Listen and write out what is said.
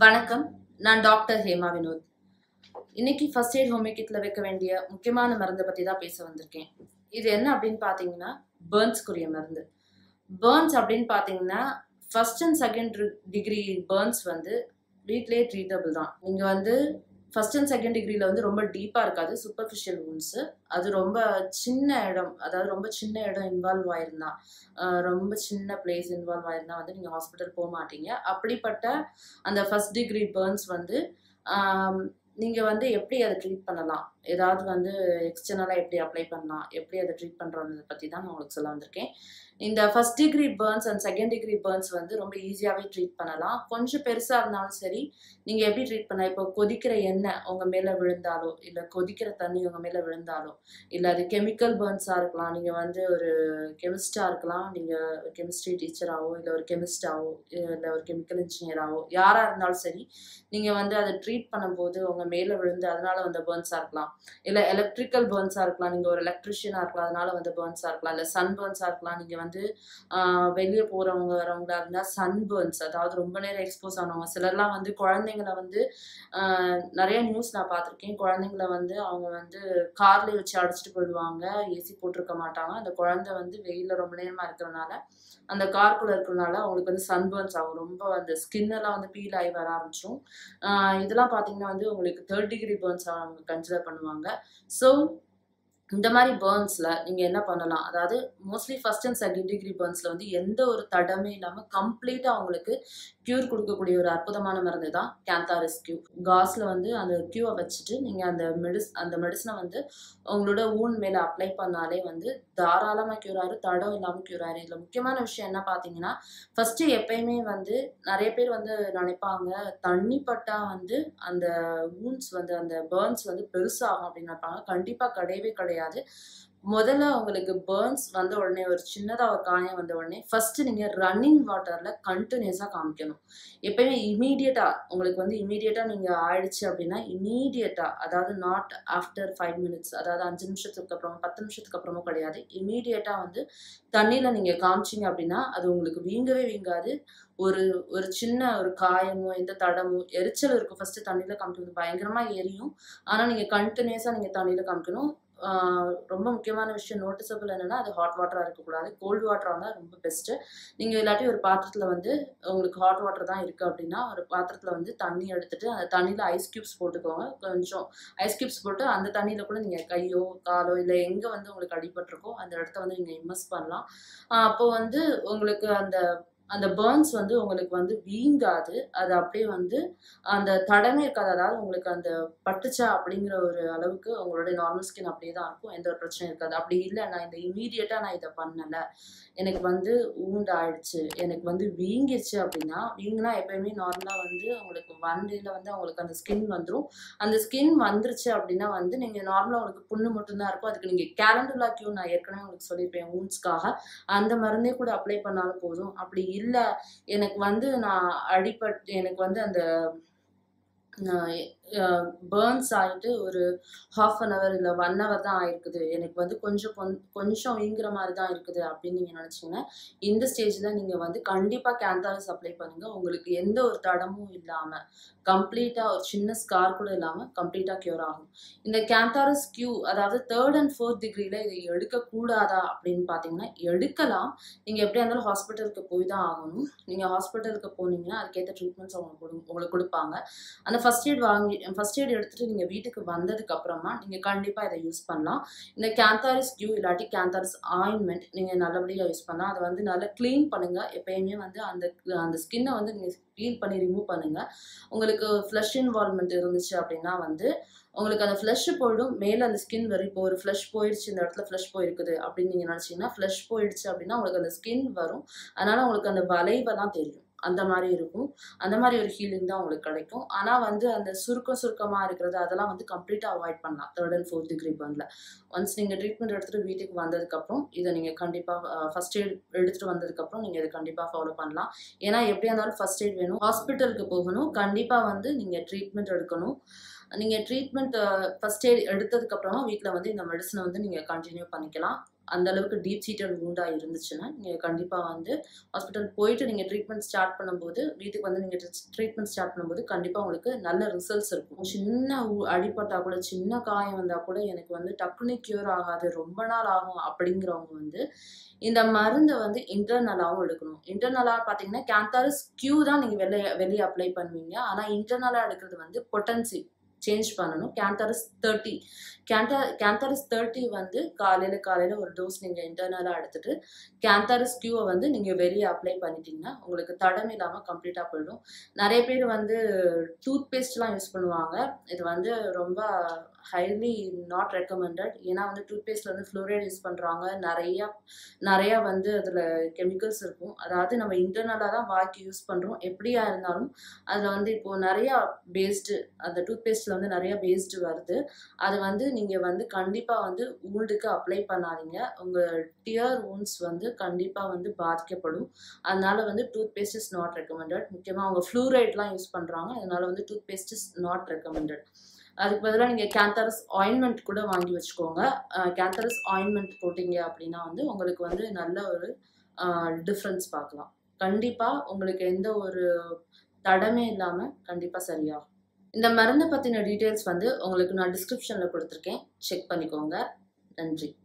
வணக்கம் நான் டாக்டர் ஹேமா வினோத் இன்னைக்கு ஃபர்ஸ்ட் எய்ட் ஹோமியோ கிட்ல வைக்க வேண்டிய முக்கியமான மருந்தை பற்றி தான் பேச வந்திருக்கேன் இது என்ன அப்படின்னு பார்த்தீங்கன்னா பேர்ன்ஸ்க்குரிய மருந்து பேர்ன்ஸ் அப்படின்னு பார்த்தீங்கன்னா first and second degree burns வந்து வீட்லேயே ட்ரீட்டபிள் தான் நீங்கள் வந்து ஃபர்ஸ்ட் அண்ட் செகண்ட் டிகிரியில் வந்து ரொம்ப டீப்பாக இருக்காது சூப்பர்ஃபிஷியல் வூன்ஸு அது ரொம்ப சின்ன இடம் அதாவது ரொம்ப சின்ன இடம் இன்வால்வ் ஆயிருந்தா ஆஹ் ரொம்ப சின்ன பிளேஸ் இன்வால்வ் ஆயிருந்தா வந்து நீங்கள் ஹாஸ்பிட்டல் போக மாட்டீங்க அப்படிப்பட்ட அந்த ஃபர்ஸ்ட் டிகிரி பேர்ன்ஸ் வந்து நீங்கள் வந்து எப்படி அதை ட்ரீட் பண்ணலாம் ஏதாவது வந்து எக்ஸ்டர்னலாக எப்படி அப்ளை பண்ணலாம் எப்படி அதை ட்ரீட் பண்ணுறோன்றதை பற்றி தான் நான் உங்களுக்கு சொல்ல வந்திருக்கேன் இந்த first degree burns and second degree burns வந்து ரொம்ப ஈஸியாகவே ட்ரீட் பண்ணலாம் கொஞ்சம் பெருசாக இருந்தாலும் சரி நீங்கள் எப்படி ட்ரீட் பண்ண இப்போ கொதிக்கிற எண்ணெய் உங்கள் மேலே விழுந்தாலோ இல்லை கொதிக்கிற தண்ணி உங்கள் மேலே விழுந்தாலோ இல்லை அது கெமிக்கல் பேர்ன்ஸாக இருக்கலாம் நீங்கள் வந்து ஒரு கெமிஸ்டாக இருக்கலாம் நீங்கள் கெமிஸ்ட்ரி டீச்சராகவோ இல்லை ஒரு கெமிஸ்டாவோ இல்லை ஒரு கெமிக்கல் இன்ஜினியராகவோ யாராக இருந்தாலும் சரி நீங்கள் வந்து அதை ட்ரீட் பண்ணும்போது உங்கள் மேலே விழுந்து அதனால வந்த பேர்ன்ஸாக இருக்கலாம் இல்லை எலக்ட்ரிக்கல் பேர்ன்ஸாக இருக்கலாம் நீங்கள் ஒரு எலக்ட்ரிஷியனாக இருக்கலாம் அதனால வந்து பேர்ன்ஸாக இருக்கலாம் இல்லை சன் பேர்ன்ஸாக இருக்கலாம் நீங்கள் வந்து வெளியே போகிறவங்க வரவங்களா இருந்தால் சன் பேர்ன்ஸ் அதாவது ரொம்ப நேரம் எக்ஸ்போஸ் ஆனவங்க சிலர்லாம் வந்து குழந்தைங்கள வந்து ஆஹ் நிறைய நியூஸ் நான் பார்த்துருக்கேன் குழந்தைங்கள வந்து அவங்க வந்து கார்லேயே வச்சு அடைச்சிட்டு போயிடுவாங்க ஏசி போட்டிருக்க மாட்டாங்க அந்த குழந்தை வந்து வெயிலில் ரொம்ப நேரமாக இருக்கிறனால அந்த கார்க்குள்ளே இருக்கிறனால அவங்களுக்கு வந்து சன்பர்ன்ஸ் ஆகும் ரொம்ப அந்த ஸ்கின் எல்லாம் வந்து பீல் ஆகி வர ஆரம்பிச்சிடும் இதெல்லாம் பார்த்தீங்கன்னா வந்து உங்களுக்கு தேர்ட் டிகிரி பேர்ன்ஸ் அவங்க கன்சிடர் பண்ணுவாங்க ஸோ இந்த மாதிரி பேர்ன்ஸில் நீங்கள் என்ன பண்ணலாம் அதாவது mostly first and second degree பேர்ன்ஸில் வந்து எந்த ஒரு தடமே இல்லாமல் கம்ப்ளீட்டாக அவங்களுக்கு க்யூர் கொடுக்கக்கூடிய ஒரு அற்புதமான மருந்து தான் கேந்தாரிஸ் கியூ காஸில் வந்து அந்த க்யூவை வச்சுட்டு நீங்கள் அந்த மெடிஸ் அந்த மெடிசனை வந்து உங்களோட ஊன் மேலே அப்ளை பண்ணாலே வந்து தாராளமாக க்யூர் ஆயிரும் தடம் இல்லாமல் க்யூர் ஆயிரும் இதில் முக்கியமான விஷயம் என்ன பார்த்தீங்கன்னா ஃபஸ்ட்டு எப்பயுமே வந்து நிறைய பேர் வந்து நினைப்பாங்க தண்ணி பட்டா வந்து அந்த ஊன்ஸ் வந்து அந்த பேர்ன்ஸ் வந்து பெருசாகும் அப்படின்னு நினைப்பாங்க கண்டிப்பாக கிடையவே கிடையாது முதல்ல உங்களுக்கு பேர்ன்ஸ் வந்த உடனே ஒரு சின்னதாக ஒரு காயம் வந்த உடனே ஃபஸ்ட்டு நீங்கள் ரன்னிங் வாட்டரில் கண்டினியூஸாக காமிக்கணும் எப்பயுமே இமீடியட்டாக உங்களுக்கு வந்து இமீடியட்டாக நீங்கள் ஆயிடுச்சு அப்படின்னா இமீடியட்டாக அதாவது நாட் ஆஃப்டர் ஃபைவ் மினிட்ஸ் அதாவது அஞ்சு நிமிஷத்துக்கு அப்புறம் பத்து நிமிஷத்துக்கு அப்புறமும் கிடையாது இமீடியட்டாக வந்து தண்ணியில் நீங்கள் காமிச்சிங்க அப்படின்னா அது உங்களுக்கு வீங்கவே வீங்காது ஒரு ஒரு சின்ன ஒரு காயமோ எந்த தடமோ எரிச்சல் இருக்கும் ஃபஸ்ட்டு தண்ணியில் காமிக்கிறது பயங்கரமாக எரியும் ஆனால் நீங்கள் கண்டினியூஸாக நீங்கள் தண்ணியில் காமிக்கணும் ரொம்ப முக்கியமான விஷயம் நோட்டிசபிள் என்னென்னா அது ஹாட் வாட்டராக இருக்கக்கூடாது கோல்டு வாட்டராக இருந்தால் ரொம்ப பெஸ்ட்டு நீங்கள் இல்லாட்டி ஒரு பாத்திரத்தில் வந்து உங்களுக்கு ஹாட் வாட்டர் தான் இருக்குது அப்படின்னா ஒரு பாத்திரத்தில் வந்து தண்ணி எடுத்துட்டு அந்த தண்ணியில் ஐஸ் க்யூப்ஸ் போட்டுக்கோங்க கொஞ்சம் ஐஸ் க்யூப்ஸ் போட்டு அந்த தண்ணியில் கூட நீங்கள் கையோ காலோ இல்லை எங்கே வந்து உங்களுக்கு அடிபட்டிருக்கோ அந்த இடத்த வந்து நீங்கள் இன்வெஸ்ட் பண்ணலாம் அப்போ வந்து உங்களுக்கு அந்த அந்த பேர்ன்ஸ் வந்து உங்களுக்கு வந்து வீங்காது அது அப்படியே வந்து அந்த தடமே இருக்காது அதாவது உங்களுக்கு அந்த பட்டுச்சா அப்படிங்கிற ஒரு அளவுக்கு உங்களுடைய நார்மல் ஸ்கின் அப்படியே தான் இருக்கும் எந்த ஒரு பிரச்சனையும் இருக்காது அப்படி இல்லை நான் இந்த இமீடியட்டாக நான் இதை பண்ணலை எனக்கு வந்து ஊண்டு ஆயிடுச்சு எனக்கு வந்து வீங்கிடுச்சு அப்படின்னா வீங்கினா எப்பயுமே நார்மலாக வந்து உங்களுக்கு ஒன் டேல வந்து அவங்களுக்கு அந்த ஸ்கின் வந்துடும் அந்த ஸ்கின் வந்துருச்சு அப்படின்னா வந்து நீங்கள் நார்மலாக உங்களுக்கு புண்ணு மட்டும்தான் இருக்கும் அதுக்கு நீங்கள் கேலண்டுலா கியூ நான் ஏற்கனவே உங்களுக்கு சொல்லியிருப்பேன் ஊன்ஸ்க்காக அந்த மருந்தே கூட அப்ளை பண்ணாலும் போதும் அப்படி இல்லை எனக்கு வந்து நான் அடிபட்டு எனக்கு வந்து அந்த பேர்ன்ஸ் ஆகிட்டு ஒரு ஹாஃப் அன் ஹவர் இல்லை ஒன் ஹவர் தான் ஆயிருக்குது எனக்கு வந்து கொஞ்சம் கொஞ்சம் வீங்குற மாதிரி தான் இருக்குது அப்படின்னு நீங்கள் நினச்சிங்கன்னா இந்த ஸ்டேஜில் நீங்கள் வந்து கண்டிப்பாக கேந்தாரிஸ் அப்ளை பண்ணுங்கள் உங்களுக்கு எந்த ஒரு தடமும் இல்லாமல் கம்ப்ளீட்டாக ஒரு சின்ன ஸ்கார் கூட இல்லாமல் கம்ப்ளீட்டாக க்யூர் ஆகும் இந்த கேந்தாரிஸ் கியூ அதாவது தேர்ட் அண்ட் ஃபோர்த் டிகிரியில் இதை எடுக்கக்கூடாதா அப்படின்னு பார்த்தீங்கன்னா எடுக்கலாம் நீங்கள் எப்படியா இருந்தாலும் ஹாஸ்பிட்டலுக்கு போய் தான் ஆகணும் நீங்கள் ஹாஸ்பிட்டலுக்கு போனீங்கன்னா அதுக்கேற்ற ட்ரீட்மெண்ட்ஸ் அவங்க கொடு உங்களுக்கு கொடுப்பாங்க அந்த ஃபஸ்ட் எய்ட் வாங்கி ஃபஸ்ட் எய்ட் எடுத்துகிட்டு நீங்கள் வீட்டுக்கு வந்ததுக்கு அப்புறமா நீங்கள் கண்டிப்பாக இதை யூஸ் பண்ணலாம் இந்த கேந்தாரிஸ் கியூ இல்லாட்டி கேந்தாரிஸ் ஆயின்மெண்ட் நீங்கள் நல்லபடியாக யூஸ் பண்ணலாம் அதை வந்து நல்லா க்ளீன் பண்ணுங்கள் எப்பயுமே வந்து அந்த அந்த ஸ்கின்னை வந்து நீங்கள் க்ளீன் பண்ணி ரிமூவ் பண்ணுங்கள் உங்களுக்கு ஃப்ளஷ் இன்வால்மெண்ட் இருந்துச்சு அப்படின்னா வந்து உங்களுக்கு அந்த ஃப்ளஷ் போயிடும் மேலே அந்த ஸ்கின் வரும் இப்போ ஒரு ஃப்ளஷ் போயிடுச்சு இந்த இடத்துல ஃப்ளஷ் போயிருக்குது அப்படின்னு நீங்கள் நினச்சிங்கன்னா ஃப்ளஷ் போயிடுச்சு அப்படின்னா உங்களுக்கு அந்த ஸ்கின் வரும் அதனால் உங்களுக்கு அந்த வளைவெல்லாம் தெரியும் அந்த மாதிரி இருக்கும் அந்த மாதிரி ஒரு ஹீலிங் தான் உங்களுக்கு கிடைக்கும் ஆனால் வந்து அந்த சுருக்கம் சுருக்கமாக இருக்கிறது அதெல்லாம் வந்து கம்ப்ளீட்டாக அவாய்ட் பண்ணலாம் தேர்ட் அண்ட் ஃபோர்த் டிகிரி பர்னில் ஒன்ஸ் நீங்கள் ட்ரீட்மெண்ட் எடுத்துகிட்டு வீட்டுக்கு வந்ததுக்கப்புறம் இதை நீங்கள் கண்டிப்பாக ஃபஸ்ட் எய்ட் எடுத்துகிட்டு வந்ததுக்கப்புறம் நீங்கள் இதை கண்டிப்பாக ஃபாலோ பண்ணலாம் ஏன்னா எப்படியா இருந்தாலும் ஃபஸ்ட் எய்ட் வேணும் ஹாஸ்பிட்டலுக்கு போகணும் கண்டிப்பாக வந்து நீங்கள் ட்ரீட்மெண்ட் எடுக்கணும் நீங்கள் ட்ரீட்மெண்ட் ஃபஸ்ட் எய்ட் எடுத்ததுக்கப்புறமா வீட்டில் வந்து இந்த மெடிசனை வந்து நீங்கள் கண்டினியூ பண்ணிக்கலாம் அந்த அளவுக்கு டீப் சீட்டட் வூண்டா இருந்துச்சுன்னா நீங்கள் கண்டிப்பாக வந்து ஹாஸ்பிட்டல் போயிட்டு நீங்கள் ட்ரீட்மெண்ட் ஸ்டார்ட் பண்ணும்போது வீட்டுக்கு வந்து நீங்கள் ட்ரீட்மெண்ட் ஸ்டார்ட் பண்ணும்போது கண்டிப்பாக உங்களுக்கு நல்ல ரிசல்ட்ஸ் இருக்கும் சின்ன ஊ- அடிபட்டா கூட சின்ன காயம் வந்தால் கூட எனக்கு வந்து டக்குனு க்யூர் ஆகாது ரொம்ப நாள் ஆகும் அப்படிங்கிறவங்க வந்து இந்த மருந்தை வந்து இன்டர்னலாகவும் எடுக்கணும் இன்டர்னலாக பார்த்தீங்கன்னா கேந்தாரஸ் கியூ தான் நீங்கள் வெளியே வெளியே அப்ளை பண்ணுவீங்க ஆனால் இன்டர்னலாக எடுக்கிறது வந்து பொட்டன்சி சேஞ்ச் பண்ணணும் கேந்தாரஸ் தேர்ட்டி கேண்டா கேந்தாரஸ் தேர்ட்டி வந்து காலையில் காலையில் ஒரு டோஸ் நீங்கள் இன்டர்னலாக எடுத்துட்டு கேந்தாரஸ் கியூவை வந்து நீங்கள் வெளியே அப்ளை பண்ணிட்டீங்கன்னா உங்களுக்கு தடம் இல்லாமல் கம்ப்ளீட்டாக போயிடும் நிறைய பேர் வந்து டூத் பேஸ்ட்லாம் யூஸ் பண்ணுவாங்க இது வந்து ரொம்ப ஹைலி நாட் ரெக்கமெண்டட் ஏன்னா வந்து டூத் பேஸ்ட்டில் வந்து ஃப்ளோரைட் யூஸ் பண்ணுறாங்க நிறையா நிறையா வந்து அதில் கெமிக்கல்ஸ் இருக்கும் அதாவது நம்ம இன்டர்னலாக தான் வாய்க்கு யூஸ் பண்ணுறோம் எப்படியா இருந்தாலும் அதில் வந்து இப்போது நிறையா பேஸ்டு அந்த டூத் பேஸ்ட்டில் வந்து நிறையா பேஸ்டு வருது அது வந்து நீங்கள் வந்து கண்டிப்பாக வந்து ஊல்டுக்கு அப்ளை பண்ணாதீங்க உங்கள் டியர் ஊன்ஸ் வந்து கண்டிப்பாக வந்து பாதிக்கப்படும் அதனால வந்து toothpaste is not recommended முக்கியமாக அவங்க ஃப்ளூரைட்லாம் யூஸ் பண்ணுறாங்க அதனால வந்து toothpaste is not recommended அதுக்கு பதிலாக நீங்கள் கேந்தரஸ் ஆயின்மெண்ட் கூட வாங்கி வச்சுக்கோங்க கேந்தரஸ் ஆயின்மெண்ட் போட்டிங்க அப்படின்னா வந்து உங்களுக்கு வந்து நல்ல ஒரு டிஃப்ரென்ஸ் பார்க்கலாம் கண்டிப்பாக உங்களுக்கு எந்த ஒரு தடமே இல்லாமல் கண்டிப்பாக சரியாகும் இந்த மருந்தை பற்றின டீட்டெயில்ஸ் வந்து உங்களுக்கு நான் டிஸ்கிரிப்ஷனில் கொடுத்துருக்கேன் செக் பண்ணிக்கோங்க நன்றி